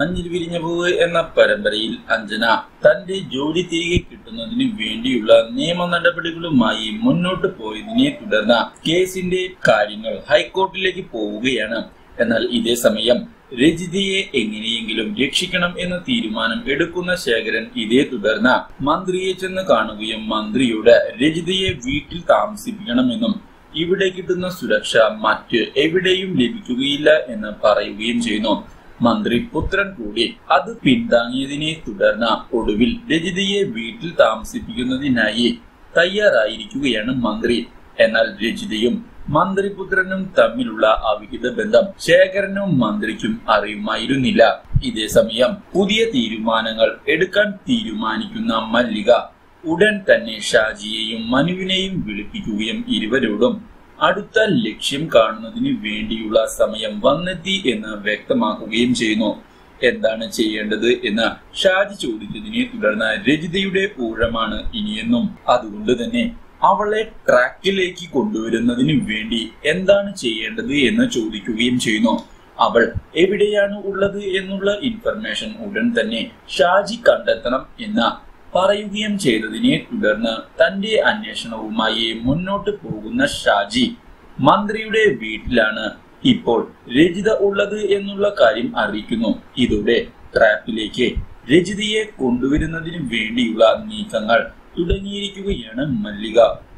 മഞ്ഞിൽ വിരിഞ്ഞ പൂവ് എന്ന പരമ്പരയിൽ അഞ്ജന തന്റെ ജോലി തിരികെ കിട്ടുന്നതിന് വേണ്ടിയുള്ള നിയമ നടപടികളുമായി മുന്നോട്ട് പോയതിനെ തുടർന്ന് കേസിന്റെ കാര്യങ്ങൾ ഹൈക്കോടതിയിലേക്ക് പോവുകയാണ് എന്നാൽ ഇതേ സമയം രജിതയെ എങ്ങനെയെങ്കിലും രക്ഷിക്കണം എന്ന തീരുമാനം എടുക്കുന്ന ശേഖരൻ ഇതേ തുടർന്ന് മന്ത്രിയെ ചെന്ന് കാണുകയും മന്ത്രിയോട് രജിതയെ വീട്ടിൽ താമസിപ്പിക്കണമെന്നും ഇവിടെ കിട്ടുന്ന സുരക്ഷ മറ്റ് എവിടെയും ലഭിക്കുകയില്ല എന്ന് പറയുകയും ചെയ്യുന്നു മന്ത്രി പുത്രൻ കൂടി അത് പിന്താങ്ങിയതിനെ തുടർന്ന് ഒടുവിൽ രജിതയെ വീട്ടിൽ താമസിപ്പിക്കുന്നതിനായി തയ്യാറായിരിക്കുകയാണ് മന്ത്രി എന്നാൽ രജിതയും മന്ത്രിപുത്രനും തമ്മിലുള്ള അവിഹിത ബന്ധം ശേഖരനും മന്ത്രിക്കും അറിയുമായിരുന്നില്ല ഇതേ സമയം പുതിയ തീരുമാനങ്ങൾ എടുക്കാൻ തീരുമാനിക്കുന്ന മല്ലിക ഉടൻ തന്നെ ഷാജിയെയും മനുവിനെയും വിളിപ്പിക്കുകയും ഇരുവരോടും അടുത്ത ലക്ഷ്യം കാണുന്നതിന് വേണ്ടിയുള്ള സമയം വന്നെത്തി എന്ന് വ്യക്തമാക്കുകയും ചെയ്യുന്നു എന്താണ് ചെയ്യേണ്ടത് എന്ന് ഷാജി ചോദിച്ചതിനെ തുടർന്ന് രജിതയുടെ ഊഴമാണ് ഇനിയെന്നും അതുകൊണ്ട് തന്നെ അവളെ ട്രാക്കിലേക്ക് കൊണ്ടുവരുന്നതിന് വേണ്ടി എന്താണ് ചെയ്യേണ്ടത് എന്ന് ചോദിക്കുകയും ചെയ്യുന്നു അവൾ എവിടെയാണ് ഉള്ളത് എന്നുള്ള ഇൻഫർമേഷൻ ഉടൻ തന്നെ ഷാജി കണ്ടെത്തണം എന്ന് പറയുകയും ചെയ്തതിനെ തുടർന്ന് തന്റെ അന്വേഷണവുമായി മുന്നോട്ട് പോകുന്ന ഷാജി മന്ത്രിയുടെ വീട്ടിലാണ് ഇപ്പോൾ രജിത ഉള്ളത് എന്നുള്ള കാര്യം അറിയിക്കുന്നു ഇതോടെ ട്രാപ്പിലേക്ക് രജിതയെ കൊണ്ടുവരുന്നതിന് വേണ്ടിയുള്ള നീക്കങ്ങൾ തുടങ്ങിയിരിക്കുകയാണ് മല്ലിക